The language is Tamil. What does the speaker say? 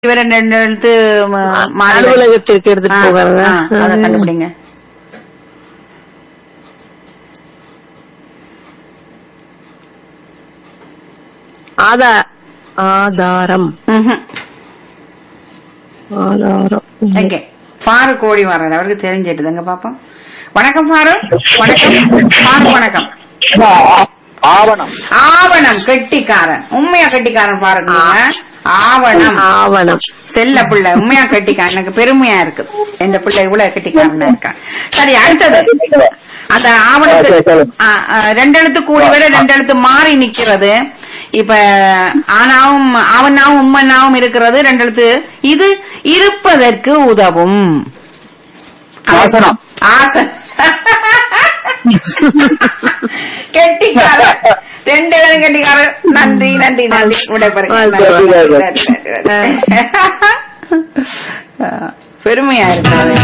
இவர் ரெண்டு ரெண்டு எழுத்து ம- மாறி வரும். அலுவலகத்திற்கு எடுத்துட்டு ஆ, போகிறதா ஆ, அதை கண்டுபிடிங்க ஆதா ஆதாரம் ம்ஹும். ஆதாரம் எங்க பாரு கோடி வர்றாரு அவருக்கு தெரிஞ்சிட்டுதுங்க பாப்போம் வணக்கம் பாரு வணக்கம் பாரு வணக்கம் ஆவணம் ஆவணம் கெட்டிக்காரன் உண்மையா கெட்டிக்காரன் பாருங்க ஆவணம் ஆவணம் செல்ல பிள்ளை உண்மையா கெட்டிக்காரன் எனக்கு பெருமையா இருக்கு இந்த பிள்ளை இவ்வளவு கெட்டிக்காரனா இருக்கான் சரி அடுத்தது அந்த ஆவணத்து ஆ, ஆ, ரெண்டு எழுத்து கூடி விட ரெண்டு எழுத்து மாறி நிக்கிறது இப்ப ஆனாவும் அவனாவும் உம்மனாவும் இருக்கிறது ரெண்டு எழுத்து இது இருப்பதற்கு உதவும் ஆசனம். ஆசனம் கெட்டிக்காரன் ரெண்டு பேரும் கெட்டிக்காரன் நன்றி நன்றி நன்றி விடைபெறுங்க வாழ்த்துக்கள். நன்றி, நன்றி, நன்றி, நன்றி. பெருமையா இருக்கிறது